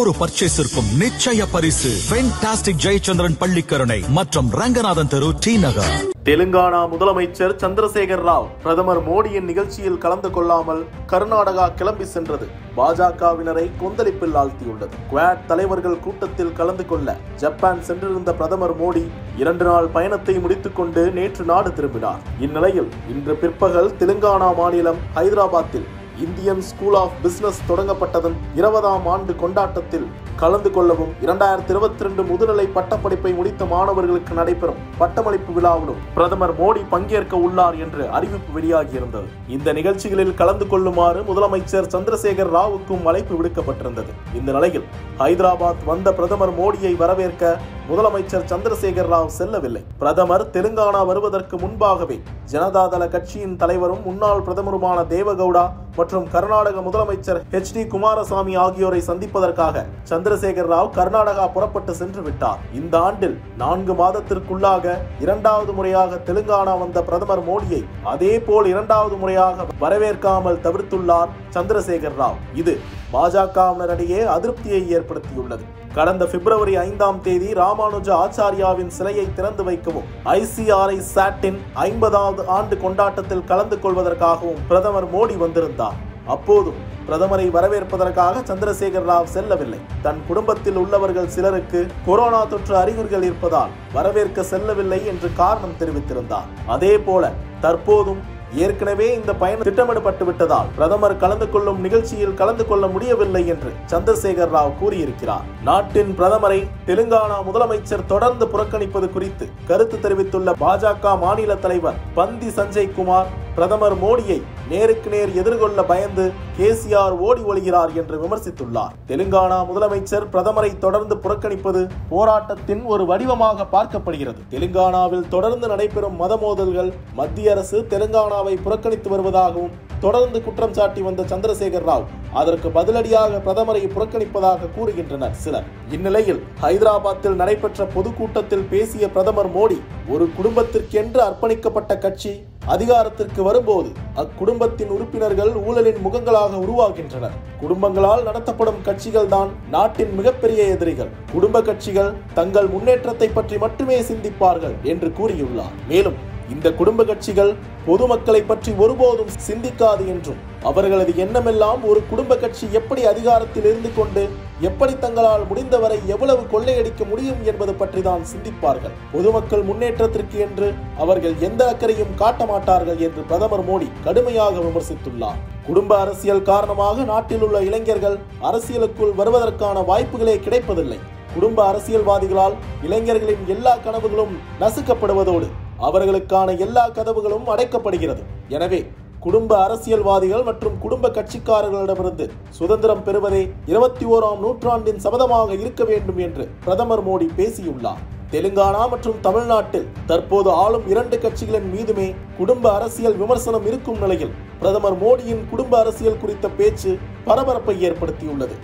ஒவ்வொரு பர்ச்சேஸிற்கும் நிச்சய பரிசு ஃபென்டாஸ்டிக் ஜெயச்சந்திரன் பள்ளிக்கரணை மற்றும் ரங்கநாதன் தெரு டி நகர் தெலுங்கானா முதலமைச்சர் சந்திரசேகர் ராவ் பிரதமர் மோடியின் நிகழ்ச்சியில் கலந்து கொள்ளாமல் கர்நாடகா கிளம்பி சென்றது பாஜகவினரை கொந்தளிப்பில் ஆழ்த்தியுள்ளது குவாட் தலைவர்கள் கூட்டத்தில் கலந்து கொள்ள ஜப்பான் சென்றிருந்த பிரதமர் மோடி இரண்டு நாள் பயணத்தை முடித்துக்கொண்டு நேற்று நாடு திரும்பினார் இந்நிலையில் இன்று பிற்பகல் தெலுங்கானா மாநிலம் ஹைதராபாத்தில் இந்தியன் ஸ்கூல் ஆஃப் பிசினஸ் தொடங்கப்பட்டதன் இருபதாம் ஆண்டு கொண்டாட்டத்தில் கலந்து கொள்ளவும் இரண்டாயிரத்தி இருபத்தி ரெண்டு முதுநிலை பட்டப்படிப்பை முடித்த மாணவர்களுக்கு நடைபெறும் பட்டமளிப்பு விழாவிலும் பிரதமர் மோடி பங்கேற்க உள்ளார் என்று அறிவிப்பு வெளியாகியிருந்தது இந்த நிகழ்ச்சிகளில் கலந்து கொள்ளுமாறு முதலமைச்சர் சந்திரசேகர் ராவுக்கும் அழைப்பு விடுக்கப்பட்டிருந்தது இந்த நிலையில் ஹைதராபாத் வந்த பிரதமர் மோடியை வரவேற்க முதலமைச்சர் சந்திரசேகர் ராவ் செல்லவில்லை பிரதமர் தெலுங்கானா வருவதற்கு முன்பாகவே ஜனதாதள கட்சியின் தலைவரும் முன்னாள் பிரதமருமான தேவகவுடா மற்றும் கர்நாடக முதலமைச்சர் ஹெச் டி குமாரசாமி ஆகியோரை சந்திப்பதற்காக சந்திரசேகர் ராவ் கர்நாடகா புறப்பட்டு சென்று விட்டார் இந்த ஆண்டில் நான்கு மாதத்திற்குள்ளாக இரண்டாவது முறையாக தெலுங்கானா வந்த பிரதமர் மோடியை அதே போல் இரண்டாவது முறையாக வரவேற்காமல் தவிர்த்துள்ளார் சந்திரசேகர் ராவ் இது பாஜகவினரிடையே அதிருப்தியை ஏற்படுத்தியுள்ளது கடந்த பிப்ரவரி ஐந்தாம் தேதி ராமானுஜ ஆச்சாரியாவின் சிலையை திறந்து வைக்கவும் ஐசிஆர்ஐ சாட்டின் ஐம்பதாவது ஆண்டு கொண்டாட்டத்தில் கலந்து கொள்வதற்காகவும் பிரதமர் மோடி வந்திருந்தார் அப்போதும் பிரதமரை வரவேற்பதற்காக சந்திரசேகர் ராவ் செல்லவில்லை தன் குடும்பத்தில் உள்ளவர்கள் சிலருக்கு கொரோனா தொற்று அறிகுறிகள் இருப்பதால் வரவேற்க செல்லவில்லை என்று காரணம் தெரிவித்திருந்தார் அதே போல தற்போதும் ஏற்கனவே இந்த பயணம் திட்டமிடப்பட்டு விட்டதால் பிரதமர் கலந்து கொள்ளும் நிகழ்ச்சியில் கலந்து கொள்ள முடியவில்லை என்று சந்திரசேகர் ராவ் கூறியிருக்கிறார் நாட்டின் பிரதமரை தெலுங்கானா முதலமைச்சர் தொடர்ந்து புறக்கணிப்பது குறித்து கருத்து தெரிவித்துள்ள பாஜக மாநில தலைவர் பந்தி சஞ்சய் குமார் பிரதமர் மோடியை நேருக்கு நேர் எதிர்கொள்ள பயந்து கேசிஆர் ஓடி ஒளிகிறார் என்று விமர்சித்துள்ளார் தெலுங்கானா முதலமைச்சர் பிரதமரை தொடர்ந்து புறக்கணிப்பது போராட்டத்தின் ஒரு வடிவமாக பார்க்கப்படுகிறது தெலுங்கானாவில் தொடர்ந்து நடைபெறும் மத மோதல்கள் மத்திய அரசு தெலுங்கானாவை புறக்கணித்து வருவதாகவும் தொடர்ந்து குற்றம் சாட்டி வந்த சந்திரசேகர் ராவ் அதற்கு பதிலடியாக பிரதமரை புறக்கணிப்பதாக கூறுகின்றனர் சிலர் இந்நிலையில் ஹைதராபாத்தில் நடைபெற்ற பொதுக்கூட்டத்தில் பேசிய பிரதமர் மோடி ஒரு குடும்பத்திற்கென்று அர்ப்பணிக்கப்பட்ட கட்சி அதிகாரத்திற்கு வரும்போது அக்குடும்பத்தின் உறுப்பினர்கள் ஊழலின் முகங்களாக உருவாகின்றனர் குடும்பங்களால் நடத்தப்படும் கட்சிகள் தான் நாட்டின் மிகப்பெரிய எதிரிகள் குடும்ப கட்சிகள் தங்கள் முன்னேற்றத்தை பற்றி மட்டுமே சிந்திப்பார்கள் என்று கூறியுள்ளார் மேலும் இந்த குடும்ப கட்சிகள் பொதுமக்களை பற்றி ஒருபோதும் சிந்திக்காது என்றும் அவர்களது எண்ணமெல்லாம் ஒரு குடும்ப கட்சி எப்படி அதிகாரத்தில் இருந்து கொண்டு எப்படி தங்களால் முடிந்தவரை எவ்வளவு கொள்ளையடிக்க முடியும் என்பது பற்றி தான் சிந்திப்பார்கள் பொதுமக்கள் முன்னேற்றத்திற்கு என்று அவர்கள் எந்த அக்கறையும் காட்ட மாட்டார்கள் என்று பிரதமர் மோடி கடுமையாக விமர்சித்துள்ளார் குடும்ப அரசியல் காரணமாக நாட்டில் உள்ள இளைஞர்கள் அரசியலுக்குள் வருவதற்கான வாய்ப்புகளே கிடைப்பதில்லை குடும்ப அரசியல்வாதிகளால் இளைஞர்களின் எல்லா கனவுகளும் நசுக்கப்படுவதோடு அவர்களுக்கான எல்லா கதவுகளும் அடைக்கப்படுகிறது எனவே குடும்ப அரசியல்வாதிகள் மற்றும் குடும்ப கட்சிக்காரர்களிடமிருந்து சுதந்திரம் பெறுவதே இருபத்தி ஓராம் நூற்றாண்டின் சபதமாக இருக்க வேண்டும் என்று பிரதமர் மோடி பேசியுள்ளார் தெலுங்கானா மற்றும் தமிழ்நாட்டில் தற்போது ஆளும் இரண்டு கட்சிகளின் மீதுமே குடும்ப அரசியல் விமர்சனம் இருக்கும் நிலையில் பிரதமர் மோடியின் குடும்ப அரசியல் குறித்த பேச்சு பரபரப்பை ஏற்படுத்தியுள்ளது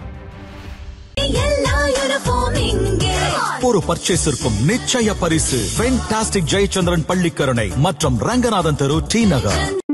எல்லா யூனிஃபார்ம் இங்கே ஒவ்வொரு பர்ச்சேஸிற்கும் நிச்சய பரிசு ஃபென்டாஸ்டிக் ஜெயச்சந்திரன் பள்ளிக்கரணை மற்றும் ரங்கநாதன் தெரு டி நகர்